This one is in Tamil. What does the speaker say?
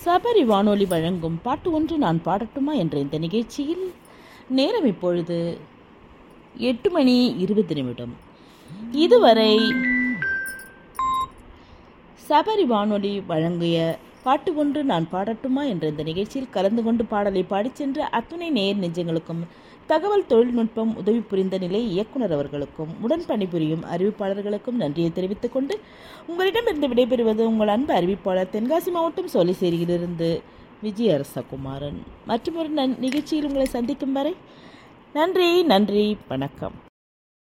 சபரி வானொலி வழங்கும் பாட்டு ஒன்று நான் பாடட்டுமா என்ற இந்த நிகழ்ச்சியில் நேரம் இப்பொழுது எட்டு மணி இருபது நிமிடம் இதுவரை சபரி வானொலி வழங்கிய பாட்டு ஒன்று நான் பாடட்டுமா என்ற இந்த நிகழ்ச்சியில் கலந்து கொண்டு பாடலை பாடிச் சென்ற அத்துணை நேர் நெஞ்சங்களுக்கும் தகவல் தொழில்நுட்பம் உதவி புரிந்த நிலை இயக்குனர் அவர்களுக்கும் உடன் பணிபுரியும் அறிவிப்பாளர்களுக்கும் நன்றியை தெரிவித்துக் கொண்டு உங்களிடமிருந்து விடைபெறுவது உங்கள் அன்பு அறிவிப்பாளர் தென்காசி மாவட்டம் சோலைசேரியிலிருந்து விஜய் அரசகுமாரன் மற்றும் ஒரு நன் நிகழ்ச்சியில் உங்களை சந்திக்கும் வரை நன்றி நன்றி வணக்கம்